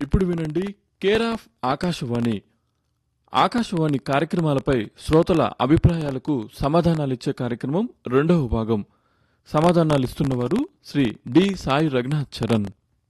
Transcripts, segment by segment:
ఇప్పుడు వినండి care of Akashvani Akashvani కార్యక్రమాలపై శ్రోతల అభిప్రాయాలకు సమాధానాలిచ్చే కార్యక్రమం రెండవ భాగం సమాధానాలిస్తున్నవారు శ్రీ డి సాయి రఘునాథ్ చరణ్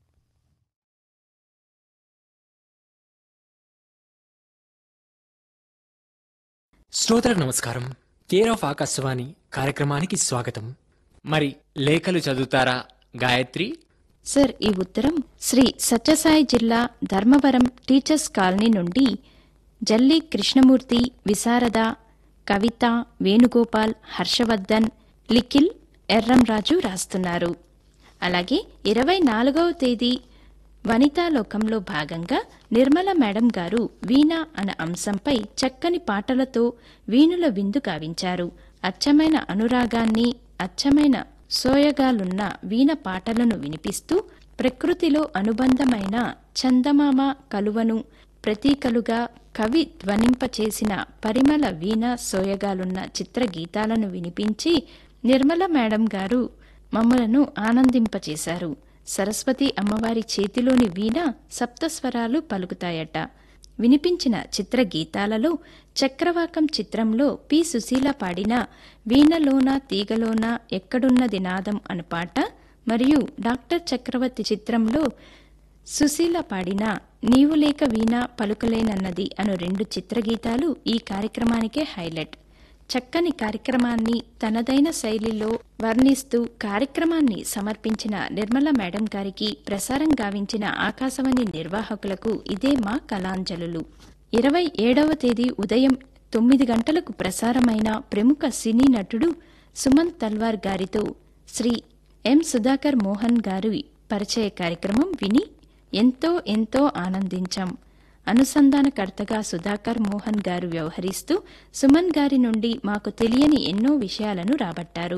శ్రోతలకు నమస్కారం కేర్ ఆఫ్ ఆకాశవాణి కార్యక్రమానికి స్వాగతం మరి లేఖలు చదువుతారా గాయత్రి సార్ ఈ ఉత్తరం శ్రీ సత్యసాయి జిల్లా ధర్మవరం టీచర్స్ కాలనీ నుండి జల్లి కృష్ణమూర్తి విశారద కవిత వేణుగోపాల్ హర్షవర్ధన్ లిఖిల్ ఎర్రంరాజు రాస్తున్నారు అలాగే ఇరవై నాలుగవ తేదీ వనితాలోకంలో భాగంగా నిర్మల మేడం గారు వీణ అనే అంశంపై చక్కని పాటలతో వీణుల విందు గావించారు అచ్చమైన అనురాగాన్ని అచ్చమైన సోయగాలున్న వీణ పాటలను వినిపిస్తూ ప్రకృతిలో అనుబంధమైన చందమామ కలువను ప్రతీకలుగా కవి ధ్వనింపచేసిన పరిమళ వీణ సోయగాలున్న చిత్రగీతాలను వినిపించి నిర్మల మేడం గారు మమ్మలను ఆనందింపచేశారు సరస్వతి అమ్మవారి చేతిలోని వీణ సప్తస్వరాలు పలుకుతాయట వినిపించిన చిత్రగీతాలలో చక్రవాకం చిత్రంలో పి సుశీల పాడిన వీణలోన తీగలోన ఎక్కడున్నది నాదం అను పాట మరియు డాక్టర్ చక్రవర్తి చిత్రంలో సుశీల పాడిన నీవు లేక వీణ పలుకలేనన్నది అను రెండు చిత్రగీతాలు ఈ కార్యక్రమానికే హైలైట్ చక్కని కార్యక్రమాన్ని తనదైన శైలిలో వర్ణిస్తూ కార్యక్రమాన్ని సమర్పించిన నిర్మల మేడం గారికి ప్రసారం గావించిన ఆకాశవాణి నిర్వాహకులకు ఇదే మా కళాంజలులు ఇరవై ఏడవ తేదీ ఉదయం తొమ్మిది గంటలకు ప్రసారమైన ప్రముఖ సినీ నటుడు సుమంత్ తల్వార్ గారితో శ్రీ ఎం సుధాకర్ మోహన్ గారి పరిచయ కార్యక్రమం విని ఎంతో ఎంతో ఆనందించాం అనుసంధానకర్తగా సుధాకర్ మోహన్ గారు వ్యవహరిస్తూ సుమన్ గారి నుండి మాకు తెలియని ఎన్నో విషయాలను రాబట్టారు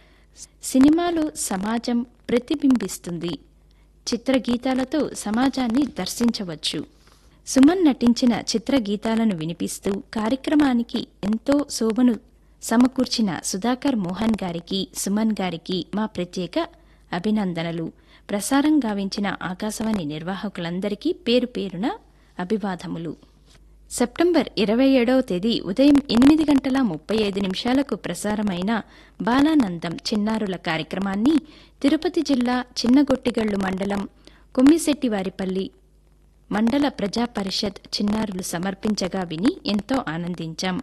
సినిమాలో సమాజం ప్రతిబింబిస్తుంది చిత్రగీతాలతో సమాజాన్ని దర్శించవచ్చు సుమన్ నటించిన చిత్రగీతాలను వినిపిస్తూ కార్యక్రమానికి ఎంతో శోభను సమకూర్చిన సుధాకర్ మోహన్ గారికి సుమన్ గారికి మా ప్రత్యేక అభినందనలు ప్రసారం గావించిన ఆకాశవాణి నిర్వాహకులందరికీ పేరు పేరున అభివాదములు సెప్టెంబర్ ఇరవై ఏడవ తేదీ ఉదయం ఎనిమిది గంటల ముప్పై ఐదు నిమిషాలకు ప్రసారమైన బాలానందం చిన్నారుల కార్యక్రమాన్ని తిరుపతి జిల్లా చిన్నగొట్టిగళ్లు మండలం కొమ్మిశెట్టివారిపల్లి మండల ప్రజా పరిషత్ చిన్నారులు సమర్పించగా విని ఎంతో ఆనందించాం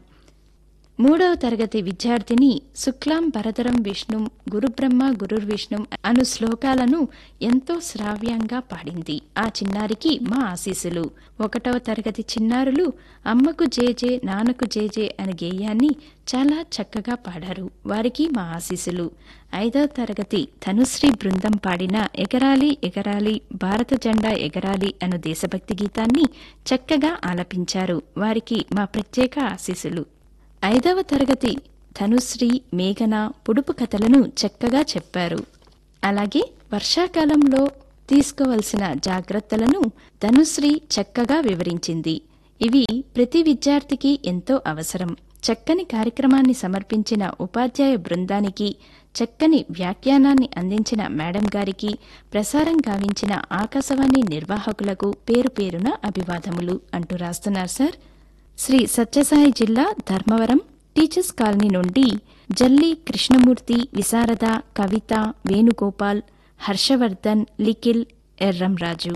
మూడవ తరగతి విద్యార్థిని శుక్లాం భరతరం విష్ణుం గురుబ్రహ్మ గురుర్విష్ణుం అను శ్లోకాలను ఎంతో శ్రావ్యంగా పాడింది ఆ చిన్నారికి మా ఆశీస్సులు ఒకటవ తరగతి చిన్నారులు అమ్మకు జేజే నాన్నకు జేజే అనే గేయాన్ని చాలా చక్కగా పాడారు వారికి మా ఆశీస్సులు ఐదవ తరగతి ధనుశ్రీ బృందం పాడిన ఎగరాలి ఎగరాలి భారత జెండా ఎగరాలి అను దేశభక్తి గీతాన్ని చక్కగా ఆలపించారు వారికి మా ప్రత్యేక ఆశీస్సులు ఐదవ తరగతి ధనుశ్రీ మేఘన పొడుపు కథలను చక్కగా చెప్పారు అలాగే వర్షాకాలంలో తీసుకోవలసిన జాగ్రత్తలను ధనుశ్రీ చక్కగా వివరించింది ఇవి ప్రతి విద్యార్థికి ఎంతో అవసరం చక్కని కార్యక్రమాన్ని సమర్పించిన ఉపాధ్యాయ బృందానికి చక్కని వ్యాఖ్యానాన్ని అందించిన మేడం గారికి ప్రసారం గావించిన ఆకాశవాణి నిర్వాహకులకు పేరు పేరున అభివాదములు అంటూ రాస్తున్నారు సార్ శ్రీ సత్యసాయి జిల్లా ధర్మవరం టీచర్స్ కాలనీ నుండి జల్లి కృష్ణమూర్తి విశారద కవిత వేణుగోపాల్ హర్షవర్ధన్ లిఖిల్ ఎర్రంరాజు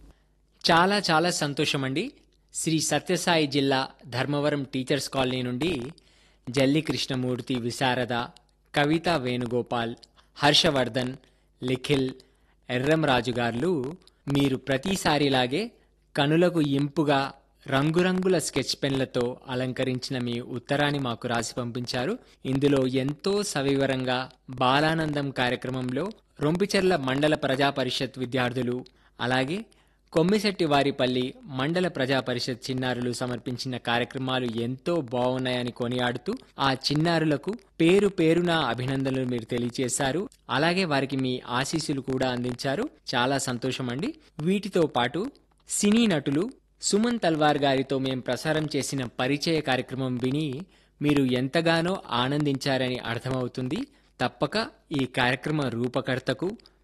చాలా చాలా సంతోషం అండి శ్రీ సత్యసాయి జిల్లా ధర్మవరం టీచర్స్ కాలనీ నుండి జల్లి కృష్ణమూర్తి విశారద కవిత వేణుగోపాల్ హర్షవర్ధన్ లిఖిల్ ఎర్రంరాజు గారు మీరు ప్రతిసారిలాగే కనులకు ఇంపుగా రంగురంగుల స్కెచ్ పెన్లతో అలంకరించిన మీ ఉత్తరాన్ని మాకు రాసి పంపించారు ఇందులో ఎంతో సవివరంగా బాలానందం కార్యక్రమంలో రొంపిచెర్ల మండల ప్రజా పరిషత్ విద్యార్థులు అలాగే కొమ్మిశెట్టి వారిపల్లి మండల ప్రజా పరిషత్ చిన్నారులు సమర్పించిన కార్యక్రమాలు ఎంతో బాగున్నాయని కొనియాడుతూ ఆ చిన్నారులకు పేరు పేరున అభినందనలు మీరు తెలియజేశారు అలాగే వారికి మీ ఆశీస్సులు కూడా అందించారు చాలా సంతోషం అండి వీటితో పాటు సినీ నటులు సుమన్ తల్వార్ గారితో మేం ప్రసారం చేసిన పరిచయ కార్యక్రమం విని మీరు ఎంతగానో ఆనందించారని అర్థమవుతుంది తప్పక ఈ కార్యక్రమ రూపకర్తకు